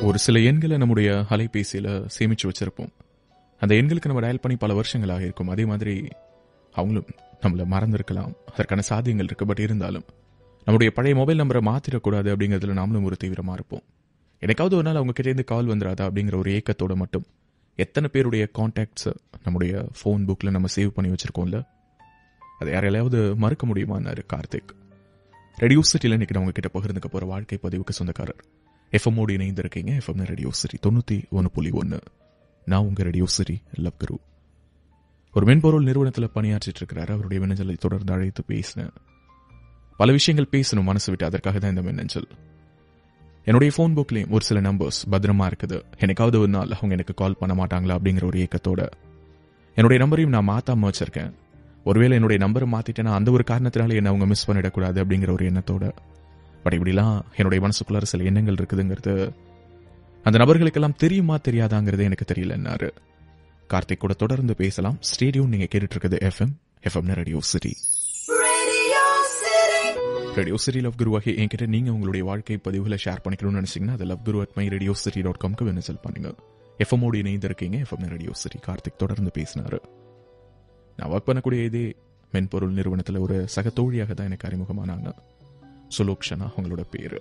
ஒரு சில எண்களை நம்முடைய அலைபேசியில் சேமித்து வச்சிருப்போம் அந்த எண்களுக்கு நம்ம டயல் பண்ணி பல வருஷங்களாக இருக்கும் அதே மாதிரி அவங்களும் நம்மளை மறந்திருக்கலாம் அதற்கான சாத்தியங்கள் இருக்கு பட் இருந்தாலும் நம்முடைய பழைய மொபைல் நம்பரை மாற்றிடக்கூடாது அப்படிங்கிறதுல நாமளும் ஒரு தீவிரமாக இருப்போம் எனக்காவது ஒரு நாள் அவங்க கிட்டேருந்து கால் வந்துடாதா அப்படிங்கிற ஒரு ஏக்கத்தோட மட்டும் எத்தனை பேருடைய கான்டாக்ட்ஸ் நம்முடைய ஃபோன் புக்கில் நம்ம சேவ் பண்ணி வச்சிருக்கோம்ல அதை யாரையாவது மறுக்க முடியுமான்னாரு கார்த்திக் ரெடியோ சிட்டியில் இன்னைக்கு நான் உங்ககிட்ட பகிர்ந்துக்க போகிற வாழ்க்கை பதிவுக்கு சொந்தக்காரர் எஃப்எம்மோடு இணைந்திருக்கீங்க எஃப்எம் ரேடியோ சிட்டி தொண்ணூற்றி ஒன்று புள்ளி ஒன்று நான் உங்கள் ரேடியோ சிட்டி லவ் குரு ஒரு மென்பொருள் நிறுவனத்தில் பணியாற்றிட்டு இருக்கிறாரு அவருடைய மின்னஞ்சலை தொடர்ந்து அழைத்து பேசினேன் பல விஷயங்கள் பேசணும் மனசு விட்டு அதற்காக தான் இந்த மின்னஞ்சல் என்னுடைய ஃபோன் புக்லேயும் ஒரு சில நம்பர்ஸ் பத்திரமா இருக்குது எனக்காவது ஒரு நாள் அவங்க எனக்கு கால் பண்ண மாட்டாங்களா அப்படிங்கிற ஒரு ஏக்கத்தோட என்னுடைய நம்பரையும் நான் மாத்தாம வச்சிருக்கேன் ஒருவேளை என்னுடைய நம்பரை மாத்திட்டேன்னா அந்த ஒரு காரணத்தினால என்ன அவங்க மிஸ் பண்ணிடக்கூடாது அப்படிங்கிற ஒரு எண்ணத்தோட பட் இப்படிலாம் என்னுடைய மனசுக்குள்ளார சில எண்ணங்கள் இருக்குதுங்கிறது அந்த நபர்களுக்கெல்லாம் தெரியுமா தெரியாதாங்கிறது எனக்கு தெரியலன்னாரு கார்த்திக் கூட தொடர்ந்து பேசலாம் ஸ்டேடியம் நீங்க கேட்டுட்டு இருக்குது FM FM radio city Radio City. Radio city love guru வகை என்கிட்ட நீங்க உங்களுடைய வாழ்க்கை பதிவுகளை ஷேர் பண்ணிக்கணும்னு நினைச்சீங்கன்னா அது love guru at my radio city dot காம்க்கு வினசல் பண்ணுங்க எஃப்எம்மோடு இணைந்திருக்கீங்க எஃப்எம் ரேடியோ சிட்டி கார்த்திக் தொடர்ந்து பேசினாரு நான் ஒர்க் பண்ணக்கூடிய இதே மென்பொருள் நிறுவனத்தில் ஒரு சக தோழியாக தான் எனக்கு அறிமுகமானாங்க சுலோக்ஷனா அவங்களோட பேரு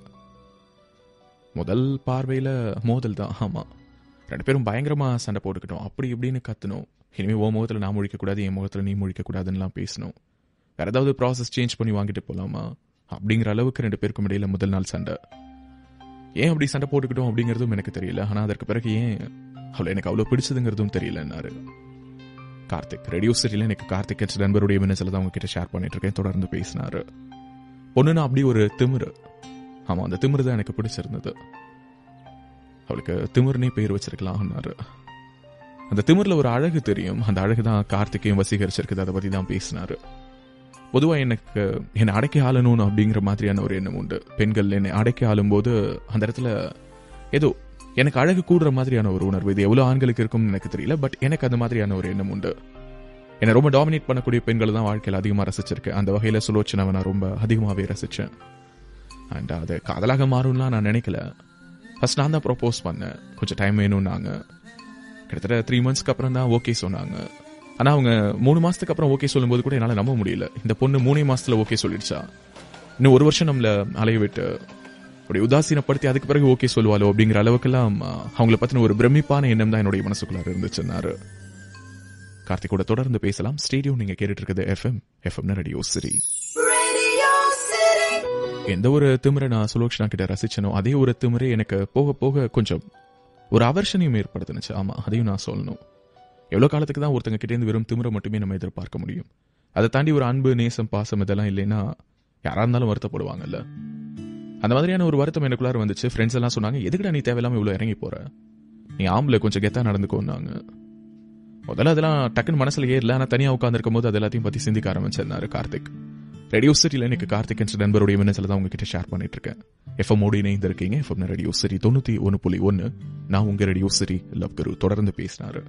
முதல் பார்வையில மோதல் தான் ஆமா ரெண்டு பேரும் பயங்கரமா சண்டை போட்டுக்கிட்டோம் அப்படி இப்படின்னு கத்தணும் இனிமே உன் முகத்துல நான் முழிக்க கூடாது என் முகத்துல நீ முழிக்க கூடாதுன்னுலாம் பேசணும் வேற ஏதாவது ப்ராசஸ் சேஞ்ச் பண்ணி வாங்கிட்டு போலாமா அப்படிங்கிற அளவுக்கு ரெண்டு பேருக்கும் இடையில முதல் நாள் சண்டை ஏன் அப்படி சண்டை போட்டுக்கிட்டோம் அப்படிங்கிறதும் எனக்கு தெரியல ஆனா அதற்கு பிறகு ஏன் அவளை எனக்கு அவ்வளவு பிடிச்சதுங்கிறதும் தெரியலன்னாரு கார்த்திக் ரேடியோ சிட்டில எனக்கு கார்த்திக் என்ற நண்பருடைய மின்னசல தான் உங்ககிட்ட ஷேர் பண்ணிட்டு இருக்கேன் தொடர்ந்து பேசினாரு பொண்ணுன்னா அப்படி ஒரு திமிரு ஆமா அந்த திமிரு தான் எனக்கு பிடிச்சிருந்தது அவளுக்கு திமிர்னே பேர் வச்சிருக்கலாம்னாரு அந்த திமிர்ல ஒரு அழகு தெரியும் அந்த அழகு தான் கார்த்திகையும் வசீகரிச்சிருக்குது அதை பத்தி தான் பேசினாரு பொதுவா எனக்கு என்னை அடக்கி ஆளணும் அப்படிங்கிற மாதிரியான ஒரு எண்ணம் உண்டு பெண்கள் என்னை அடக்கி ஆளும்போது அந்த இடத்துல ஏதோ எனக்கு அழகு கூடுற மாதிரியான ஒரு உணர்வு இது எவ்வளவு ஆண்களுக்கு இருக்கும்னு எனக்கு தெரியல பட் எனக்கு அந்த மாதிரியான ஒரு எண்ணம் உண்டு என்னை ரொம்ப டாமினேட் பண்ணக்கூடிய பெண்களை தான் வாழ்க்கையில் அதிகமாக ரசிச்சிருக்கேன் அந்த வகையில் சுலோச்சனாவை நான் ரொம்ப அதிகமாகவே ரசித்தேன் அண்ட் அது காதலாக மாறும்லாம் நான் நினைக்கல ஃபர்ஸ்ட் நான் தான் ப்ரொப்போஸ் பண்ணேன் கொஞ்சம் டைம் வேணும்னாங்க கிட்டத்தட்ட த்ரீ மந்த்ஸ்க்கு அப்புறம் தான் ஓகே சொன்னாங்க ஆனால் அவங்க மூணு மாசத்துக்கு அப்புறம் ஓகே சொல்லும்போது கூட என்னால் நம்ப முடியல இந்த பொண்ணு மூணே மாசத்துல ஓகே சொல்லிடுச்சா இன்னும் ஒரு வருஷம் நம்மள அலைய விட்டு அப்படி உதாசீனப்படுத்தி அதுக்கு பிறகு ஓகே சொல்லுவாளோ அப்படிங்கிற அளவுக்கெல்லாம் அஹ், அவங்கள பத்தின ஒரு பிரமிப்பான எண்ணம் தான் என்னுடைய மனசுக்குள்ளார இருந்துச்சுன்னாரு கார்த்திகோட தொடர்ந்து பேசலாம் ஸ்டேடியம் நீங்க கேட்டுட்டு இருக்குது FM FM radio city Radio City. எந்த ஒரு திமிரை நான் சுலோக்ஷனா கிட்ட ரசிச்சனோ அதே ஒரு திமிரை எனக்கு போக போக கொஞ்சம் ஒரு அவர்ஷனையும் ஏற்படுத்துனுச்சு ஆமா அதையும் நான் சொல்லணும் எவ்வளவு காலத்துக்கு தான் ஒருத்தங்க கிட்டேருந்து வெறும் திமிரை மட்டுமே நம்ம எதிர்பார்க்க முடியும் அதை தாண்டி ஒரு அன்பு நேசம் பாசம் இதெல்லாம் இல்லைன்னா யாரா இருந்தாலும் வருத்தப்படுவாங்கல்ல அந்த மாதிரியான ஒரு வருத்தம் எனக்குள்ளார வந்துச்சு ஃப்ரெண்ட்ஸ் எல்லாம் சொன்னாங்க எதுக்குடா நீ தேவையில்லாம இவ்வளவு இறங்கி போற நீ ஆம்பளை கொஞ்சம் கெத்தா நடந்துக்கோன்னாங்க முதல்ல அதெல்லாம் டக்குன்னு மனசுல ஏறல ஆனா தனியா உட்காந்துருக்கும் போது அது எல்லாத்தையும் பத்தி சிந்திக்க ஆரம்பிச்சிருந்தாரு கார்த்திக் ரேடியோ சிட்டில எனக்கு கார்த்திக் என்ற நண்பருடைய மின்னசல தான் உங்ககிட்ட ஷேர் பண்ணிட்டு இருக்கேன் எஃப்எம் ஓடி இணைந்திருக்கீங்க எஃப்எம் ரேடியோ சிட்டி தொண்ணூத்தி ஒன்னு புள்ளி ஒன்னு நான் உங்க ரேடியோ சிட்டி லவ் குரு தொடர்ந்து பேசினாரு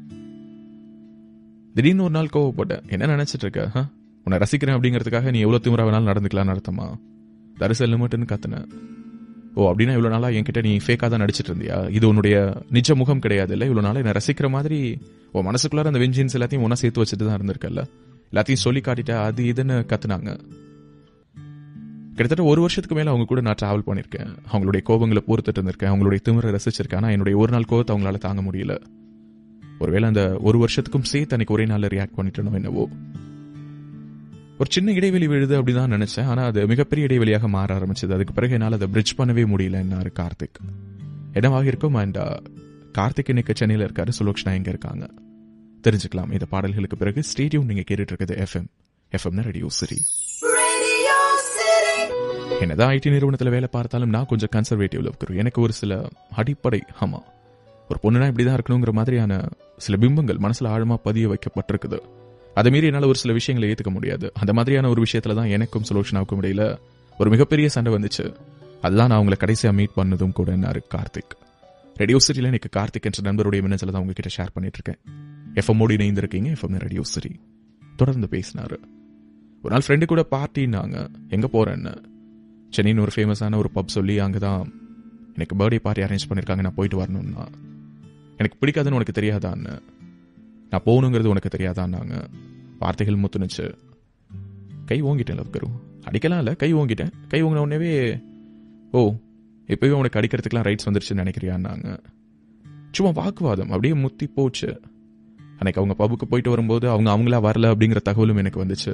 திடீர்னு ஒரு நாள் கோவப்பட்டேன் என்ன நினைச்சிட்டு இருக்க huh? உன்னை ரசிக்கிறேன் அப்படிங்கிறதுக்காக நீ எவ்வளவு திமிரா வேணாலும் நடந்துக்கலாம்னு அர்த்தமா தரிசல் மட்டும்னு கத்துன ஓ அப்படின்னா இவ்வளவு நாளா என்கிட்ட நீ ஃபேக்கா தான் நடிச்சிட்டு இருந்தியா இது உன்னுடைய நிஜ முகம் கிடையாது இல்ல இவ்வளவு நாளா என்ன ரசிக்கிற மாதிரி உன் மனசுக்குள்ளார அந்த வெஞ்சின்ஸ் எல்லாத்தையும் ஒன்னா சேர்த்து வச்சுட்டு தான் இருந்திருக்கல்ல எல்லாத்தையும் சொல்லி காட்டிட்ட அது இதுன்னு கத்துனாங்க கிட்டத்தட்ட ஒரு வருஷத்துக்கு மேல அவங்க கூட நான் டிராவல் பண்ணிருக்கேன் அவங்களுடைய கோபங்களை பொறுத்துட்டு இருந்திருக்கேன் அவங்களுடைய திமிரை ரசிச்சிருக்கேன் ஆனா என்னுடைய ஒரு நாள் கோபத்தை அவங்களால தாங்க முடியல ஒருவேளை அந்த ஒரு வருஷத்துக்கும் சேர்த்து அன்னைக்கு ஒரே நாள்ல ரியாக்ட் பண்ணிட்டணும் என்னவோ ஒரு சின்ன இடைவெளி விழுது அப்படிதான் நினைச்சேன் ஆனா அது மிகப்பெரிய இடைவெளியாக மாற ஆரம்பிச்சது அதுக்கு பிறகு என்னால் அதை பிரிட்ஜ் பண்ணவே முடியல என்னாரு கார்த்திக் இடமாக இருக்கும் அண்ட் கார்த்திக் இன்னைக்கு சென்னையில இருக்காரு சுலோக்ஷனா எங்க இருக்காங்க தெரிஞ்சுக்கலாம் இந்த பாடல்களுக்கு பிறகு ஸ்டேடியம் நீங்க கேட்டுட்டு இருக்குது எஃப்எம் எஃப்எம்னா ரேடியோ சிரி Radio City. என்னதான் ஐடி நிறுவனத்துல வேலை பார்த்தாலும் நான் கொஞ்சம் கன்சர்வேட்டிவ்ல இருக்கிறேன் எனக்கு ஒரு சில அடிப்படை ஆமா ஒரு பொண்ணுனா இப்படிதான் இருக்கணுங்கிற மாதிரியான சில பிம்பங்கள் மனசுல ஆழமா பதிய வைக்கப்பட்டிருக்குது அதை மீறி என்னால ஒரு சில விஷயங்களை ஏத்துக்க முடியாது அந்த மாதிரியான ஒரு விஷயத்துல தான் எனக்கும் சுலோஷனாவுக்கும் இடையில ஒரு மிகப்பெரிய சண்டை வந்துச்சு அதுதான் நான் உங்களை கடைசியா மீட் பண்ணதும் கூட என்னாரு கார்த்திக் ரேடியோ சிட்டில எனக்கு கார்த்திக் என்ற நண்பருடைய மின்னஞ்சல தான் உங்ககிட்ட ஷேர் பண்ணிட்டு இருக்கேன் எஃப்எம் ஓடி இணைந்திருக்கீங்க எஃப்எம் ரேடியோ சிட்டி தொடர்ந்து பேசினாரு ஒரு நாள் ஃப்ரெண்டு கூட பார்ட்டின்னாங்க எங்க போறேன்னு சென்னைன்னு ஒரு ஃபேமஸான ஒரு பப் சொல்லி அங்கதான் எனக்கு பர்த்டே பார்ட்டி அரேஞ்ச் பண்ணியிருக்காங்க நான் போயிட்டு வரணும்னா எனக்கு பிடிக்காதுன்னு உனக்கு தெரியாதான்னு நான் போகணுங்கிறது உனக்கு தெரியாதான்னாங்க வார்த்தைகள் முத்துனுச்சு கை ஓங்கிட்டேன் லவ் கரு அடிக்கலாம் இல்லை கை ஓங்கிட்டேன் கை ஓங்கின உடனேவே ஓ இப்போவே உனக்கு அடிக்கிறதுக்கெலாம் ரைட்ஸ் வந்துருச்சுன்னு நினைக்கிறியான்னாங்க சும்மா வாக்குவாதம் அப்படியே முத்தி போச்சு அன்னைக்கு அவங்க பப்புக்கு போயிட்டு வரும்போது அவங்க அவங்களா வரல அப்படிங்கிற தகவலும் எனக்கு வந்துச்சு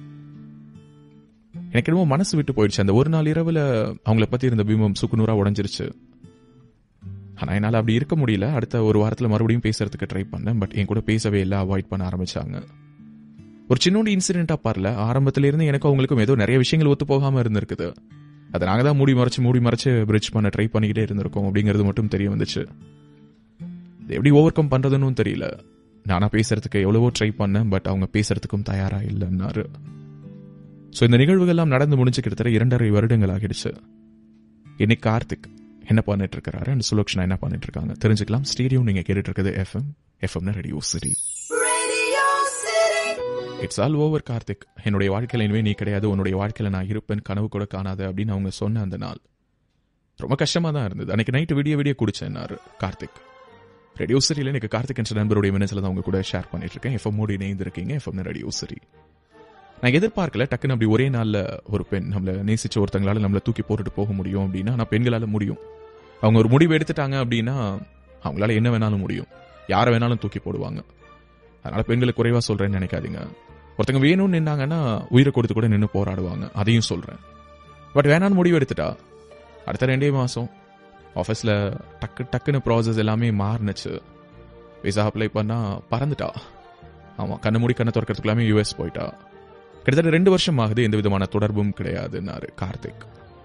எனக்கு என்னமோ மனசு விட்டு போயிடுச்சு அந்த ஒரு நாள் இரவுல அவங்கள பத்தி இருந்த பிம்பம் சுக்குநூறா உடஞ்சிருச்சு ஆனா என்னால அப்படி இருக்க முடியல அடுத்த ஒரு வாரத்துல மறுபடியும் பேசுறதுக்கு ட்ரை பண்ணேன் பட் என் கூட பேசவே இல்லை அவாய்ட் பண்ண ஆரம்பிச்சாங்க ஒரு சின்னோண்டு இன்சிடென்ட்டா பாருல ஆரம்பத்துல இருந்து எனக்கும் அவங்களுக்கும் ஏதோ நிறைய விஷயங்கள் ஒத்து போகாம இருந்திருக்குது அதை நாங்க தான் மூடி மறைச்சு மூடி மறைச்சு பிரிட்ஜ் பண்ண ட்ரை பண்ணிக்கிட்டே இருந்திருக்கோம் அப்படிங்கிறது மட்டும் தெரிய வந்துச்சு இது எப்படி ஓவர் கம் பண்றதுன்னு தெரியல நானா பேசுறதுக்கு எவ்வளவோ ட்ரை பண்ணேன் பட் அவங்க பேசுறதுக்கும் தயாரா இல்லைன்னாரு ஸோ இந்த நிகழ்வுகள்லாம் நடந்து முடிஞ்சு கிட்டத்தட்ட இரண்டரை வருடங்கள் ஆகிடுச்சு இன்னைக்கு கார்த்திக் என்ன பண்ணிட்டு இருக்காரு அண்ட் சுலக்ஷனா என்ன பண்ணிட்டு இருக்காங்க தெரிஞ்சுக்கலாம் ஸ்டேடியம் நீங்க கேட்டுட்டு இருக்குது எஃப்எம் எஃப்எம்னா radio city Radio City. It's all over Karthik என்னுடைய வாழ்க்கையில இனிமே நீ கிடையாது உன்னுடைய வாழ்க்கையில நான் இருப்பேன் கனவு கூட காணாத அப்படின்னு அவங்க சொன்ன அந்த நாள் ரொம்ப கஷ்டமா தான் இருந்தது அன்னைக்கு நைட்டு விடிய விடிய குடிச்சேன்னாரு கார்த்திக் ரேடியோ சிரியில் எனக்கு கார்த்திக் என்ற நண்பருடைய மினசில் தான் உங்க கூட ஷேர் பண்ணிட்டு இருக்கேன் எஃப்எம் மோடி இணைந்திருக்கீங்க எஃப்எம் ரேடியோ சிரி நான் எதிர்பார்க்கல டக்குன்னு அப்படி ஒரே நாள்ல ஒரு பெண் நம்மள நேசிச்ச ஒருத்தங்களால நம்மள தூக்கி போட்டுட்டு போக முடியும் அப்படின்னா நான் பெண்களால முடியும் அவங்க ஒரு முடிவு எடுத்துட்டாங்க அப்படின்னா அவங்களால என்ன வேணாலும் முடியும் யாரை வேணாலும் தூக்கி போடுவாங்க அதனால பெண்களுக்கு குறைவா சொல்றேன்னு நினைக்காதீங்க ஒருத்தங்க வேணும்னு நின்னாங்கன்னா உயிரை கொடுத்து கூட நின்று போராடுவாங்க அதையும் சொல்றேன் பட் வேணான்னு முடிவு எடுத்துட்டா அடுத்த ரெண்டே மாசம் ஆஃபீஸ்ல டக்கு டக்குன்னு ப்ராசஸ் எல்லாமே மாறுனுச்சு விசா அப்ளை பண்ணா பறந்துட்டா ஆமா கண்ணு மூடி கண்ணை திறக்கிறதுக்குள்ளாமே யூஎஸ் போயிட்டா கிட்டத்தட்ட ரெண்டு வருஷம் ஆகுது எந்த விதமான தொடர்பும் கிடையாதுன்னாரு கார்த்திக்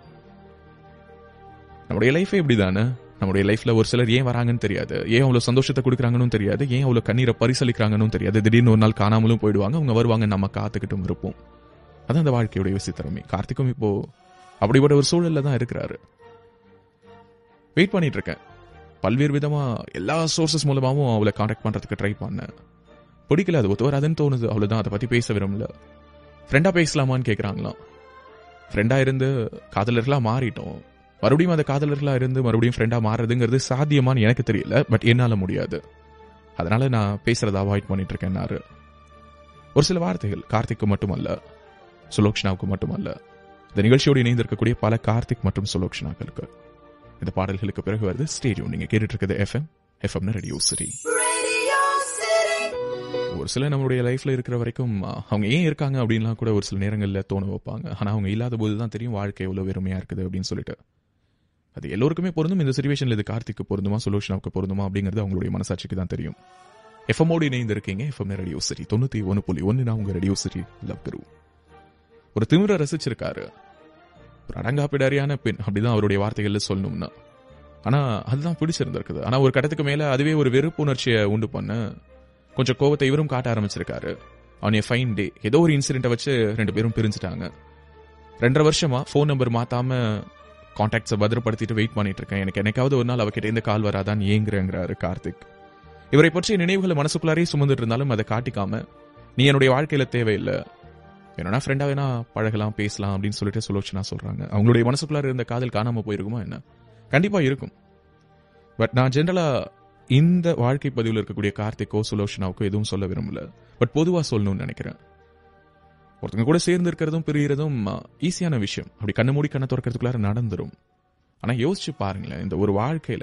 நம்முடைய லைஃபே இப்படிதானே நம்முடைய லைஃப்ல ஒரு சிலர் ஏன் வராங்கன்னு தெரியாது ஏன் அவ்வளவு சந்தோஷத்தை கொடுக்குறாங்கன்னு தெரியாது ஏன் அவ்வளவு கண்ணீரை பரிசளிக்கிறாங்கன்னு தெரியாது திடீர்னு ஒரு நாள் காணாமலும் போயிடுவாங்க அவங்க வருவாங்க நம்ம காத்துக்கிட்டும் இருப்போம் அதான் அந்த வாழ்க்கையுடைய விசித்திரமே கார்த்திக்கும் இப்போ அப்படிப்பட்ட ஒரு சூழல்ல தான் இருக்கிறாரு வெயிட் பண்ணிட்டு இருக்கேன் பல்வேறு விதமா எல்லா சோர்சஸ் மூலமாவும் அவளை காண்டாக்ட் பண்றதுக்கு ட்ரை பண்ணேன் பிடிக்கல அது ஒத்து வராதுன்னு தோணுது அவ்வளவுதான் அதை பத்தி பேச விரும்பல ஃப்ரெண்டா பேசலாமான்னு கேக்குறாங்களாம் ஃப்ரெண்டா இருந்து காதலர்களா மாறிட்டோம் மறுபடியும் அந்த காதலர்களா இருந்து மறுபடியும் ஃப்ரெண்டா மாறுறதுங்கிறது சாத்தியமான்னு எனக்கு தெரியல பட் என்னால முடியாது அதனால நான் பேசுறத அவாய்ட் பண்ணிட்டு இருக்கேன்னாரு ஒரு சில வார்த்தைகள் கார்த்திக்கு மட்டுமல்ல சுலோக்ஷனாவுக்கு மட்டுமல்ல இந்த நிகழ்ச்சியோடு இணைந்திருக்கக்கூடிய பல கார்த்திக் மற்றும் சுலோக்ஷனாக்களுக்கு இந்த பாடல்களுக்கு பிறகு வருது ஸ்டேடியம் நீங்க கேட்டுட்டு இருக்கிறது எஃப்எம் எஃப்எம்னு ரேடியோ சரி Radio City. ஒரு சில நம்மளுடைய லைஃப்ல இருக்கிற வரைக்கும் அஹ், அவங்க ஏன் இருக்காங்க அப்படின்லாம் கூட ஒரு சில நேரங்கள்ல தோண வைப்பாங்க ஆனா அவங்க இல்லாத போது தான் தெரியும் வாழ்க்கை எவ்வளவு வெறுமையா இருக்குது அப்படின்னு சொல்லிட்டு அது எல்லோருக்குமே பொருந்தும் இந்த சுச்சுவேஷன்ல இது கார்த்திக்கு பொருந்துமா சொல்யூஷனாவுக்கு பொருந்துமா அப்படிங்கிறது அவங்களுடைய மனசாட்சிக்கு தான் தெரியும் எஃப்எம்மோடு இணைந்து இருக்கீங்க எஃப்எம் ரேடியோ சரி தொண்ணூத்தி ஒன்று புள்ளி ஒன்று நான் உங்க ரேடியோ சரி லவ் குரு ஒரு திமிர ரசிச்சிருக்காரு ஒரு அடங்காப்பிடாரியான பெண் அப்படிதான் அவருடைய வார்த்தைகள்ல சொல்லணும்னா ஆனா அதுதான் பிடிச்சிருந்திருக்குது ஆனா ஒரு கட்டத்துக்கு மேல அதுவே ஒரு வெறுப்புணர்ச்சியை உண்டு பண்ண கொஞ்சம் கோவத்தை இவரும் காட்ட ஆரம்பிச்சிருக்காரு ஆன் ஏ ஃபைன் டே ஏதோ ஒரு இன்சிடென்ட்டை வச்சு ரெண்டு பேரும் பிரிஞ்சுட்டாங்க ரெண்டரை வருஷமா ஃபோன் நம்பர் மாத்தாம கான்டாக்ட்ஸை பத்திரப்படுத்திட்டு வெயிட் பண்ணிட்டு இருக்கேன் எனக்கு என்னைக்காவது ஒரு நாள் அவகிட்ட இந்த கால் வராதான் ஏங்குறேங்கிறாரு கார்த்திக் இவரை பற்றிய நினைவுகளை மனசுக்குள்ளாரே சுமந்துட்டு இருந்தாலும் அதை காட்டிக்காம நீ என்னுடைய வாழ்க்கையில தேவையில்லை என்னன்னா ஃப்ரெண்டா வேணா பழகலாம் பேசலாம் அப்படின்னு சொல்லிட்டு சுலோச்சனா சொல்றாங்க அவங்களுடைய மனசுக்குள்ளார இருந்த காதல் காணாம போயிருக்குமா என்ன கண்டிப்பா இருக்கும் பட் நான் ஜென்ரலா இந்த வாழ்க்கை பதிவில் இருக்கக்கூடிய கார்த்திக்கோ சுலோஷனாவுக்கோ எதுவும் சொல்ல விரும்பல பட் பொதுவா சொல்லணும்னு நினைக்கிறேன் ஒருத்தங்க கூட சேர்ந்து இருக்கிறதும் பிரியறதும் ஈஸியான விஷயம் அப்படி கண்ணு மூடி கண்ணை திறக்கிறதுக்குள்ளார நடந்துரும் ஆனா யோசிச்சு பாருங்களேன் இந்த ஒரு வாழ்க்கையில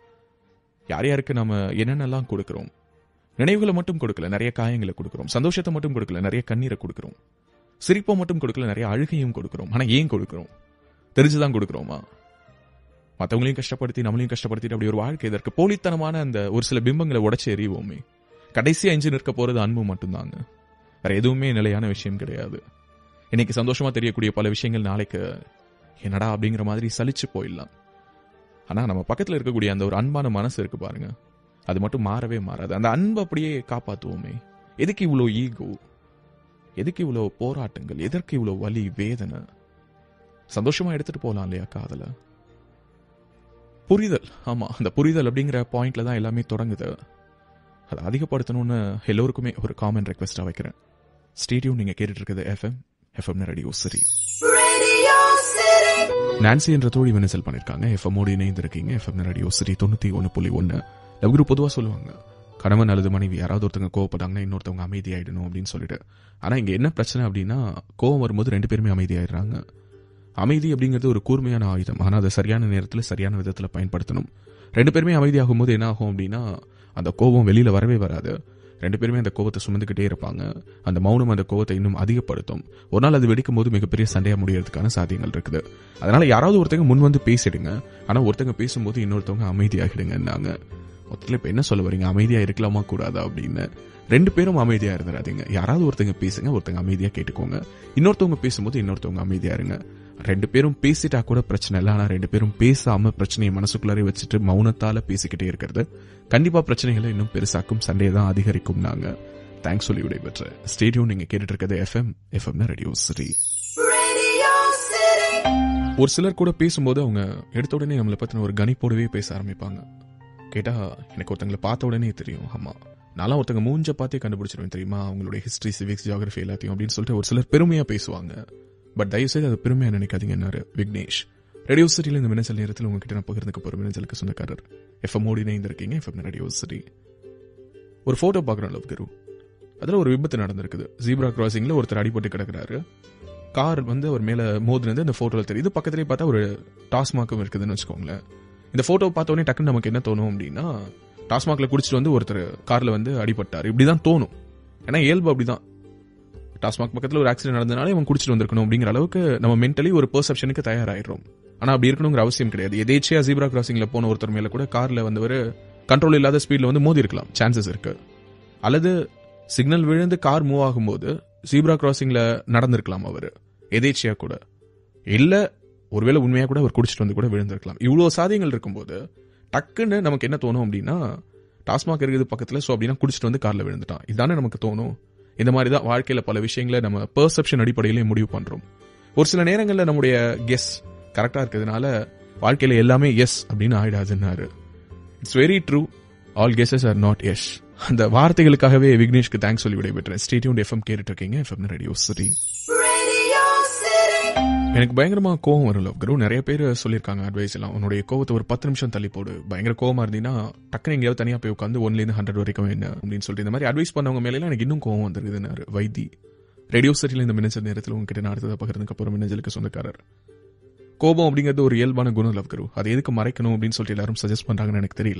யார் யாருக்கு நம்ம என்னென்னலாம் கொடுக்கிறோம் நினைவுகளை மட்டும் கொடுக்கல நிறைய காயங்களை கொடுக்கிறோம் சந்தோஷத்தை மட்டும் கொடுக்கல நிறைய கண்ணீரை கொடுக்கிறோம் சிரிப்பை மட்டும் கொடுக்கல நிறைய அழுகையும் கொடுக்கிறோம் ஆனா ஏன் கொடுக்கிறோம் தெரிஞ்சுதான் கொடுக்கிறோமா மற்றவங்களையும் கஷ்டப்படுத்தி நம்மளையும் கஷ்டப்படுத்திட்டு அப்படி ஒரு வாழ்க்கை இதற்கு போலித்தனமான அந்த ஒரு சில பிம்பங்களை உடைச்சு எறிவோமே கடைசியா எஞ்சி நிற்க போறது அன்பு மட்டும்தாங்க வேற எதுவுமே நிலையான விஷயம் கிடையாது இன்னைக்கு சந்தோஷமா தெரியக்கூடிய பல விஷயங்கள் நாளைக்கு என்னடா அப்படிங்கிற மாதிரி சலிச்சு போயிடலாம் ஆனா நம்ம பக்கத்துல இருக்கக்கூடிய அந்த ஒரு அன்பான மனசு இருக்கு பாருங்க அது மட்டும் மாறவே மாறாது அந்த அன்பை அப்படியே காப்பாத்துவோமே எதுக்கு இவ்வளோ ஈகோ எதுக்கு இவ்வளோ போராட்டங்கள் எதற்கு இவ்வளோ வலி வேதனை சந்தோஷமா எடுத்துட்டு போலாம் இல்லையா காதல புரிதல் ஆமா அந்த புரிதல் அப்படிங்கிற பாயிண்ட்ல தான் எல்லாமே தொடங்குது அதை அதிகப்படுத்தணும்னு எல்லோருக்குமே ஒரு காமன் ரெக்வெஸ்டா வைக்கிறேன் ஸ்டேடியம் நீங்க கேட்டுட்டு இருக்குது FM FM radio city Radio City. City. Nancy என்ற தோழி வினசல் பண்ணிருக்காங்க எஃப்எம்மோடு இணைந்திருக்கீங்க எஃப்எம் ரேடியோ சரி தொண்ணூத்தி ஒன்று புள்ளி ஒன்று லவ் குரூப் பொதுவாக சொல்லுவாங்க கணவன் அல்லது மனைவி யாராவது ஒருத்தவங்க கோவப்பட்டாங்கன்னா இன்னொருத்தவங்க அமைதியாயிடணும் அப்படின்னு சொல்லிட்டு ஆனா இங்க என்ன பிரச்சனை அப்படின்னா கோவம் வரும்போது ரெண்டு பேருமே அமைதியாயிடுறாங்க அமைதி அப்படிங்கிறது ஒரு கூர்மையான ஆயுதம் ஆனால் அதை சரியான நேரத்தில் சரியான விதத்தில் பயன்படுத்தணும் ரெண்டு பேருமே அமைதியாகும் போது என்ன ஆகும் அப்படின்னா அந்த கோபம் வெளியில வரவே வராது ரெண்டு பேருமே அந்த கோவத்தை சுமந்துக்கிட்டே இருப்பாங்க அந்த மௌனம் அந்த கோவத்தை இன்னும் அதிகப்படுத்தும் ஒரு நாள் அது வெடிக்கும் போது மிகப்பெரிய சண்டையா முடியறதுக்கான சாத்தியங்கள் இருக்குது அதனால யாராவது ஒருத்தங்க முன் வந்து பேசிடுங்க ஆனா ஒருத்தங்க பேசும்போது இன்னொருத்தவங்க அமைதியாகிடுங்கன்னாங்க மொத்தத்தில் இப்போ என்ன சொல்ல வரீங்க அமைதியா இருக்கலாமா கூடாதா அப்படின்னு ரெண்டு பேரும் அமைதியா இருந்துடாதீங்க யாராவது ஒருத்தங்க பேசுங்க ஒருத்தங்க அமைதியா கேட்டுக்கோங்க இன்னொருத்தவங்க பேசும்போது இன்னொருத்தவங்க அமைதியா இருங்க ரெண்டு பேரும் பேசிட்டா கூட பிரச்சனை இல்லை ஆனா ரெண்டு பேரும் பேசாம பிரச்சனையை மனசுக்குள்ளாரே வச்சுட்டு மௌனத்தால பேசிக்கிட்டே இருக்கிறது கண்டிப்பா பிரச்சனைகளை இன்னும் பெருசாக்கும் சண்டையை தான் அதிகரிக்கும் நாங்க தேங்க்ஸ் சொல்லி விடைபெற்ற ஸ்டேடியம் நீங்க கேட்டுட்டு இருக்கிறது FM FM radio city Radio City. ஒரு சிலர் கூட பேசும்போது அவங்க எடுத்த உடனே நம்மளை பத்தின ஒரு கணிப்போடவே பேச ஆரம்பிப்பாங்க கேட்டா எனக்கு ஒருத்தங்களை பார்த்த உடனே தெரியும் ஆமா நான்லாம் ஒருத்தங்க மூஞ்ச பார்த்தே கண்டுபிடிச்சிருவேன் தெரியுமா அவங்களுடைய ஹிஸ்டரி சிவிக்ஸ் ஜியாகிரபி எல்லாத்தையும் அப்படின்னு சொல்லிட்டு ஒரு சிலர் பெருமையா பேசுவாங்க பட் தயவு செய்து அது பெருமையா நினைக்காதீங்கன்னாரு விக்னேஷ் ரேடியோ சிட்டியில் இந்த மினசல் நேரத்தில் உங்ககிட்ட நான் பகிர்ந்துக்க போற மினசலுக்கு சொந்தக்காரர் எஃப்எம் ஓடி இணைந்திருக்கீங்க எஃப்எம் ரேடியோ சிட்டி ஒரு போட்டோ பார்க்குறோம் லவ் குரு அதுல ஒரு விபத்து நடந்திருக்குது ஜீப்ரா கிராசிங்ல ஒருத்தர் அடிபட்டு கிடக்குறாரு கார் வந்து அவர் மேல மோதினது அந்த போட்டோல தெரியுது பக்கத்துலேயே பார்த்தா ஒரு டாஸ்மாக்கும் இருக்குதுன்னு வச்சுக்கோங்களேன் இந்த போட்டோ பார்த்த உடனே டக்குன்னு நமக்கு என்ன தோணும் அப்படின்னா டாஸ்மாக்ல குடிச்சிட்டு வந்து ஒருத்தர் கார்ல வந்து அடிபட்டார் இப்படிதான் தோணும் ஏன்னா இயல்பு அப்படிதான் டாஸ்மாக் பக்கத்துல ஒரு ஆக்சிடென்ட் நடந்தனால இவன் குடிச்சிட்டு வந்திருக்கணும் அப்படிங்கிற அளவுக்கு நம்ம மென்டலி ஒரு பெர்செப்ஷனுக்கு தயாராயிடுறோம் ஆனா அப்படி இருக்கணுங்கிற அவசியம் கிடையாது எதேச்சியா ஜீப்ரா கிராசிங்ல போன ஒருத்தர் மேல கூட கார்ல வந்தவர் கண்ட்ரோல் இல்லாத ஸ்பீட்ல வந்து மோதி இருக்கலாம் சான்சஸ் இருக்கு அல்லது சிக்னல் விழுந்து கார் மூவ் ஆகும்போது ஜீப்ரா கிராசிங்ல நடந்திருக்கலாம் அவர் எதேச்சியா கூட இல்ல ஒருவேளை உண்மையா கூட அவர் குடிச்சிட்டு வந்து கூட விழுந்திருக்கலாம் இவ்வளவு சாதியங்கள் இருக்கும்போது டக்குன்னு நமக்கு என்ன தோணும் அப்படின்னா டாஸ்மாக் இருக்குது பக்கத்துல சோ அப்படின்னா குடிச்சிட்டு வந்து கார்ல விழுந்துட்டான் இதானே நமக்கு தோணும் இந்த மாதிரி தான் வாழ்க்கையில பல விஷயங்களை நம்ம பெர்செப்ஷன் அடிப்படையிலே முடிவு பண்றோம் ஒரு சில நேரங்கள்ல நம்முடைய கெஸ் கரெக்டா இருக்கிறதுனால வாழ்க்கையில எல்லாமே எஸ் அப்படின்னு ஆயிடாதுன்னாரு it's very true all guesses are not yes அந்த வார்த்தைகளுக்காகவே விக்னேஷ்க்கு தேங்க்ஸ் சொல்லி விடைபெற்றேன் ஸ்டேடியம் எஃப்எம் கேட்டுட்டு இருக்கீங்க FM radio city Radio City. எனக்கு பயங்கரமா கோவம் வரும் லவ் குரு நிறைய பேர் சொல்லியிருக்காங்க அட்வைஸ் எல்லாம் உன்னுடைய கோவத்தை ஒரு பத்து நிமிஷம் தள்ளி போடு பயங்கர கோவமா இருந்தீங்கன்னா டக்குனு எங்கேயாவது தனியா போய் உட்காந்து ஒன்ல இருந்து ஹண்ட்ரட் வரைக்கும் என்ன அப்படின்னு சொல்லிட்டு இந்த மாதிரி அட்வைஸ் பண்ணவங்க மேல எனக்கு இன்னும் கோவம் வந்திருக்குதுன்னாரு வைத்தி ரேடியோ சிட்டியில் இந்த மின்னஞ்சல் நேரத்தில் உங்ககிட்ட நான் அடுத்ததாக பகிர்ந்துக்கு அப்புறம் மின்னஞ்சலுக்கு சொந்தக்காரர் கோபம் அப்படிங்கிறது ஒரு இயல்பான குணம் லவ் குரு அதை எதுக்கு மறைக்கணும் அப்படின்னு சொல்லிட்டு எல்லாரும் சஜஸ்ட் பண்றாங்கன்னு எனக்கு தெரியல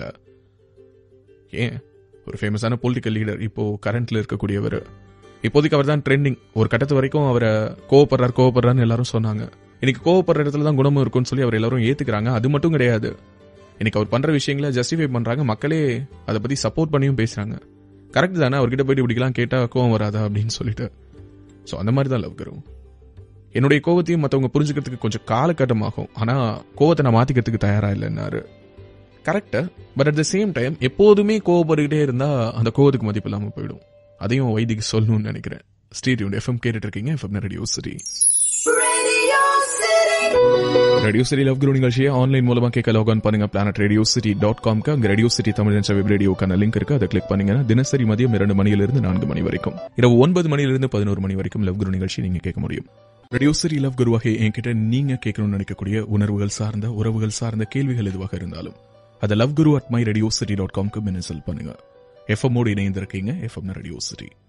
ஏன் ஒரு ஃபேமஸான பொலிட்டிக்கல் லீடர் இப்போ கரண்ட்ல இருக்கக்கூடியவர் இப்போதைக்கு அவர் தான் ட்ரெண்டிங் ஒரு கட்டத்து வரைக்கும் அவரை கோவப்படுறார் கோவப்படுறான்னு எல்லாரும் சொன்னாங்க இன்னைக்கு கோவப்படுற இடத்துல தான் குணமும் இருக்கும்னு சொல்லி அவர் எல்லாரும் ஏத்துக்கிறாங்க அது மட்டும் கிடையாது இன்னைக்கு அவர் பண்ற விஷயங்களை ஜஸ்டிஃபை பண்றாங்க மக்களே அதை பத்தி சப்போர்ட் பண்ணியும் பேசுறாங்க கரெக்ட் தானே அவர்கிட்ட போயிட்டு இப்படிலாம் கேட்டா கோவம் வராதா அப்படின்னு சொல்லிட்டு ஸோ அந்த மாதிரி தான் லவ் கரும் என்னுடைய கோவத்தையும் மற்றவங்க புரிஞ்சுக்கிறதுக்கு கொஞ்சம் காலகட்டமாகும் ஆனா கோவத்தை நான் மாத்திக்கிறதுக்கு தயாரா இல்லைன்னாரு correct but at the same time எப்போதுமே கோவப்பட்டுக்கிட்டே இருந்தா அந்த கோவத்துக்கு மதிப்பு இல்லாம போயிடும் அதையும் வைதிக்கு சொல்லணும்னு நினைக்கிறேன் ஸ்டேடியம் எஃப்எம் கேட்டுட்டு இருக்கீங்க FM radio city Radio City. Radio city love guru நிகழ்ச்சியை ஆன்லைன் மூலமா கேட்க லாக் பண்ணுங்க பிளானட் ரேடியோ சிட்டி டாட் காம்க்கு அங்க ரேடியோ சிட்டி தமிழ் என்ற வெப் ரேடியோக்கான லிங்க் இருக்கு அதை கிளிக் பண்ணீங்கன்னா தினசரி மதியம் இரண்டு மணியிலிருந்து நான்கு மணி வரைக்கும் இரவு ஒன்பது மணியிலிருந்து பதினோரு மணி வரைக்கும் லவ் குரு நிகழ்ச்சி நீங்க கேட்க முடியும் ரேடியோ சிட்டி லவ் குரு வகை என்கிட்ட நீங்க கேட்கணும்னு நினைக்கக்கூடிய உணர்வுகள் சார்ந்த உறவுகள் சார்ந்த கேள்விகள் எதுவாக இருந்தாலும் அதை love guru at my radio city dot காம்க்கு மின்னசல் பண்ணுங்க எஃப்எம்மோடு இணைந்திருக்கீங்க எஃப்எம் ரேடியோ சிட்டி